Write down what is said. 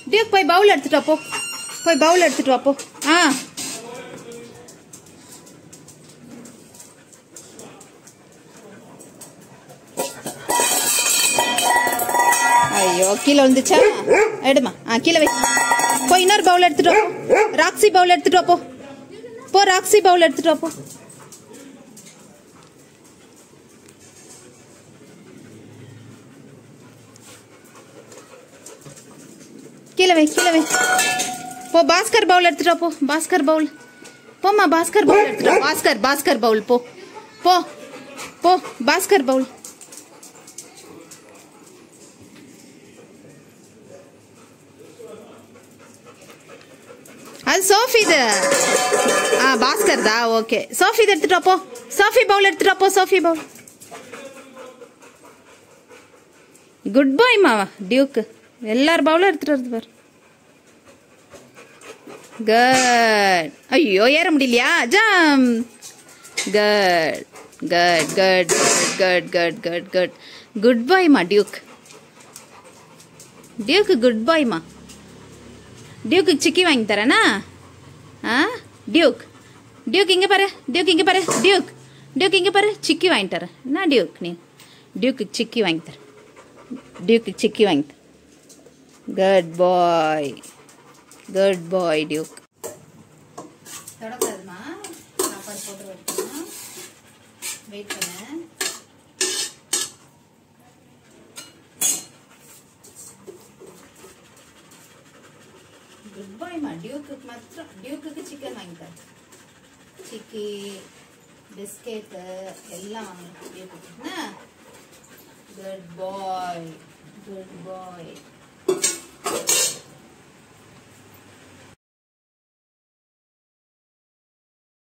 Duke போய் பவுல் எடுத்துட்டு வா போ போய் பவுல் எடுத்துட்டு வா போ ஆ ஐயோ கீழே விழுந்துச்சா எடுமா ஆ கீழே வை போய் இன்னொரு பவுல் எடுத்துட்டு வா போ. ராக்ஸி பவுல் எடுத்துட்டு வா போ போ ராக்ஸி பவுல் எடுத்துட்டு வா போ கீழே வை கீழே வை போ பாஸ்கர் பவுல் எடுத்துட்டு வா போ பாஸ்கர் பவுல் போம்மா பாஸ்கர் பவுல் எடுத்துட்டு வா பாஸ்கர் பாஸ்கர் பவுல் போ போ போ பாஸ்கர் பவுல் அது சோஃபிது ஆ பாஸ்கர் தா ஓகே சோஃபி எடுத்துட்டு வா போ சோஃபி பவுல் எடுத்துட்டு வா போ சோஃபி பவுல் குட் பாய் மாவா டியூக்கு எல்லார் பவுலும் எடுத்துட்டு வருது பாரு குட் ஐயோ ஏற முடியலையா ஜம் good good good good good good good good பாய்மா டியூக் டியூக்கு குட் பாய்மா டியூக்கு சிக்கி வாங்கி தரேனா ஆ டியூக் டியூக் இங்கே பாரு டியூக் இங்கே பாரு டியூக் டியூக் இங்கே பாரு சிக்கி வாங்கி தரேன் என்ன டியூக் நீ டியூக்கு சிக்கி வாங்கி தரேன் டியூக்கு சிக்கி வாங்கி தரேன் good boy good boy Duke தொடக்கூடாதுமா சாப்பாடு போட்டு வைக்கணும் வெயிட் பண்ண குட் பாய்மா டியூக்கு மாத்திரம் டியூக்குக்கு சிக்கன் வாங்கித்தரேன் சிக்கி பிஸ்கெட்டு எல்லாம் வாங்கலாம் டியூக்குக்கு என்ன குட் பாய் குட் பாய்